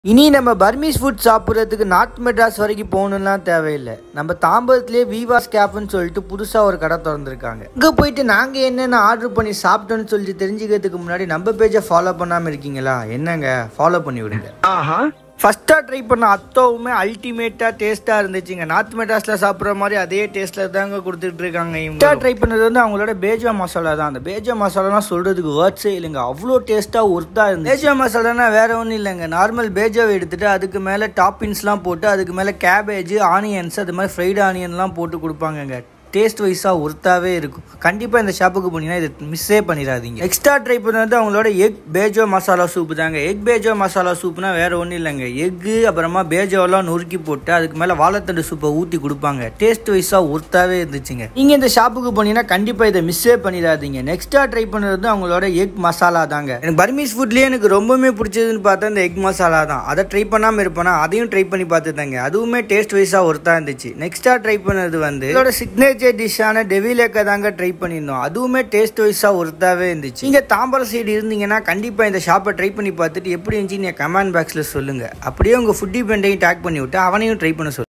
இனி நம்ம Burmese food சாப்பிட்றதுக்கு நார்த் மெட்ராஸ் வரைக்கும் போகணும்லாம் தேவையில்லை நம்ம தாம்பரத்துலேயே விவாஸ் கேஃப்னு சொல்லிட்டு புதுசாக ஒரு கடை திறந்துருக்காங்க இங்கே போயிட்டு நாங்கள் என்னென்ன ஆர்டர் பண்ணி சாப்பிட்டோன்னு சொல்லிட்டு தெரிஞ்சுக்கிறதுக்கு முன்னாடி நம்ம பேஜை ஃபாலோ பண்ணாமல் இருக்கீங்களா என்னங்க ஃபாலோ பண்ணி விடுங்க ஃபஸ்ட்டாக ட்ரை பண்ண அத்தோவுமே அல்டிமேட்டாக டேஸ்ட்டாக இருந்துச்சுங்க நார்த் மெட்ராஸில் சாப்பிட்ற மாதிரி அதே டேஸ்ட்டில் தாங்க கொடுத்துட்டு இருக்காங்க இவங்க ட்ரை பண்ணது வந்து அவங்களோட பேஜா மசாலா தான் அந்த பேஜா மசாலாலாம் சொல்கிறதுக்கு வேர்ட்ஸே இல்லைங்க அவ்வளோ டேஸ்ட்டாக ஒர்த்தாக இருந்துச்சு பேஜா மசாலானா வேற ஒன்றும் இல்லைங்க நார்மல் பேஜாவை எடுத்துட்டு அதுக்கு மேலே டாப்பிங்ஸ்லாம் போட்டு அதுக்கு மேலே கேபேஜ் ஆனியன்ஸ் அது மாதிரி ஃப்ரைடு ஆனியன்லாம் போட்டு கொடுப்பாங்கங்க டேஸ்ட் வைஸாக ஒர்த்தாவே இருக்கும் கண்டிப்பாக இந்த ஷாப்புக்கு போனீங்கன்னா இதை மிஸ்ஸே பண்ணிடாதீங்க எக்ஸ்ட்ரா ட்ரை பண்ணது அவங்களோட எக் பேஜோ மசாலா சூப் தாங்க எக் பேஜோ மசாலா சூப்னா வேற ஒன்றும் இல்லைங்க எக்கு அப்புறமா பேஜோலாம் நொறுக்கி போட்டு அதுக்கு மேலே வாழைத்தண்டு சூப்பை ஊற்றி கொடுப்பாங்க டேஸ்ட் வைஸாக ஒர்த்தாவே இருந்துச்சுங்க நீங்கள் இந்த ஷாப்புக்கு போனீங்கன்னா கண்டிப்பாக இதை மிஸ்ஸே பண்ணிடாதீங்க நெக்ஸ்ட்டாக ட்ரை பண்ணது வந்து அவங்களோட எக் மசாலா தாங்க எனக்கு பர்மீஸ் ஃபுட்லேயே எனக்கு ரொம்பவுமே பிடிச்சதுன்னு பார்த்தா இந்த எக் மசாலா தான் அதை ட்ரை பண்ணாமல் இருப்பேனா அதையும் ட்ரை பண்ணி பார்த்துதாங்க அதுவுமே டேஸ்ட் வைஸாக ஒர்த்தாக இருந்துச்சு நெக்ஸ்ட்டாக ட்ரை பண்ணது வந்து இதோட சிக்னேச்சர் டிஷ்ஷான டெவிலேக்க தாங்க ட்ரை பண்ணியிருந்தோம் அதுவுமே டேஸ்ட் வைஸாக ஒர்த்தாவே இருந்துச்சு நீங்கள் தாம்பரம் சைடு இருந்தீங்கன்னா கண்டிப்பாக இந்த ஷாப்பை ட்ரை பண்ணி பார்த்துட்டு எப்படி இருந்துச்சு நீங்கள் கமெண்ட் பாக்ஸில் சொல்லுங்கள் அப்படியே உங்கள் ஃபுட்டி பெண்டையும் டேக் பண்ணி விட்டு அவனையும் ட்ரை பண்ண சொல்லுங்கள்